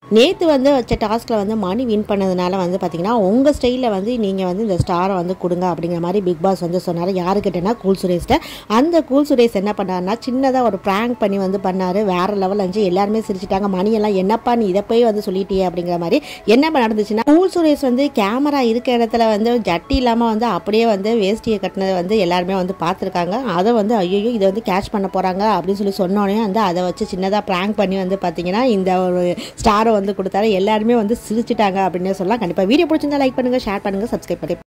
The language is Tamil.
நேற்று வந்து வச்ச டாஸ்கில் வந்து மணி வின் பண்ணதுனால வந்து பார்த்தீங்கன்னா உங்கள் ஸ்டைலில் வந்து நீங்கள் வந்து இந்த ஸ்டாரை வந்து கொடுங்க அப்படிங்கிற மாதிரி பிக் பாஸ் வந்து சொன்னார் யாருக்கிட்டனா கூல் சுரேஷ்ட அந்த கூல் சுரேஷ் என்ன பண்ணாருன்னா சின்னதாக ஒரு ப்ராங்க் பண்ணி வந்து பண்ணார் வேறு லெவல் இருந்துச்சு எல்லாருமே சிரிச்சிட்டாங்க மணியெல்லாம் என்னப்பா நீ இதை போய் வந்து சொல்லிட்டியே அப்படிங்கிற மாதிரி என்ன நடந்துச்சுன்னா கூல் சுரேஷ் வந்து கேமரா இருக்க இடத்துல வந்து ஜட்டி இல்லாமல் வந்து அப்படியே வந்து வேஷ்டியை கட்டினதை வந்து எல்லாருமே வந்து பார்த்துருக்காங்க அதை வந்து ஐயோ இதை வந்து கேட்ச் பண்ண போகிறாங்க அப்படின்னு சொல்லி சொன்னோடனே வந்து அதை வச்சு சின்னதாக ப்ராங்க் பண்ணி வந்து பார்த்தீங்கன்னா இந்த ஒரு ஸ்டாரை வந்து கொடுத்தாரு எல்லாருமே வந்து சிரிச்சிட்டாங்க அப்படின்னே சொல்லலாம் கண்டிப்பாக வீடியோ பிடிச்சிருந்தா லைக் பண்ணுங்கள் ஷேர் பண்ணுங்கள் சப்ஸ்கிரைப் பண்ணி